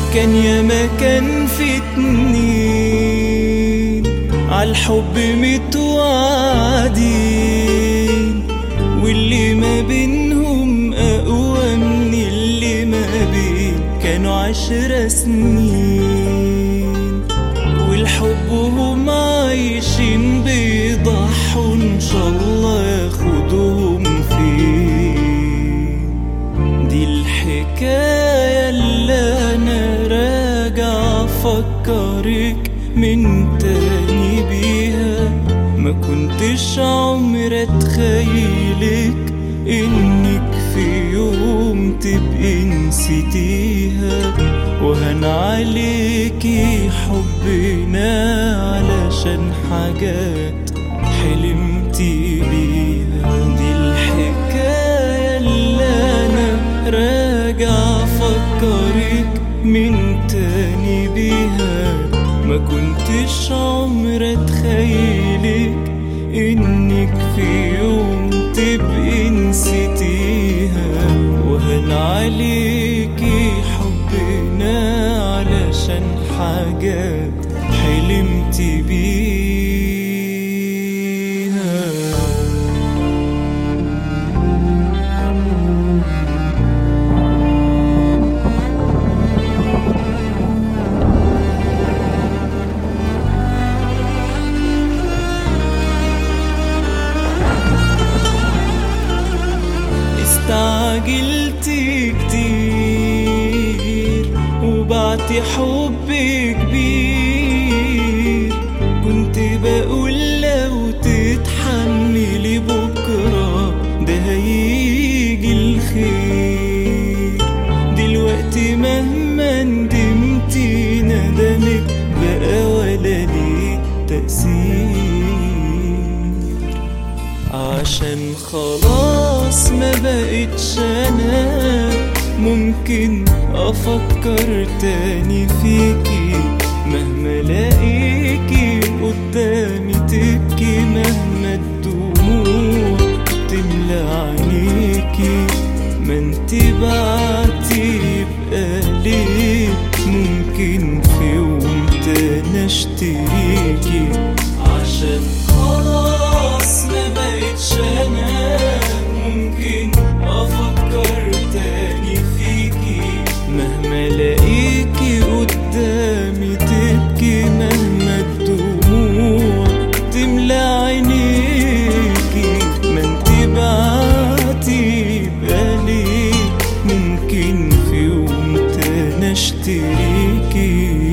كان يا مكان في اتنين عالحب متوعدين واللي ما بينهم أقوى من اللي ما بين كانوا عشر سنين والحب هم عايشين بيضحوا إن شاء الله ياخدهم فين دي الحكاية اللي أنا راجع أفكرك من تاني بيها ما كنتش عمري أتخيلك إنك في يوم تبقي نسيتيها وهن عليكي حبنا علشان حاجات حلمتي بيها دي الحكاية اللي أنا راجع أفكرك من تاني بيها ما كنتش عمري أتخيلك إنك في يوم تبقي نسيتيها وهن عليكي حبنا علشان حاجات حلمتي بيها استعجلت كتير وبعت حب كبير كنت بقول لو تتحملي بكرة ده هيجي الخير دلوقتي مهما ندمتي ندمك بقى ولا ليه تأثير عشان خلاص ما بقتش انا ممكن افكر تاني فيكي مهما لاقيكي قدامي تبكي مهما الدموع تملى عينيكي ما انت بعتي يبقى ليه ممكن في يوم تاني اشتريكي عشان خلاص ما بقتش انا ممكن افكر تاني فيكي مهما الاقيكي قدامي تبكي مهما الدموع تملى عينيكي ما انت بعتي يبقى ليه ممكن في يوم تاني اشتريكي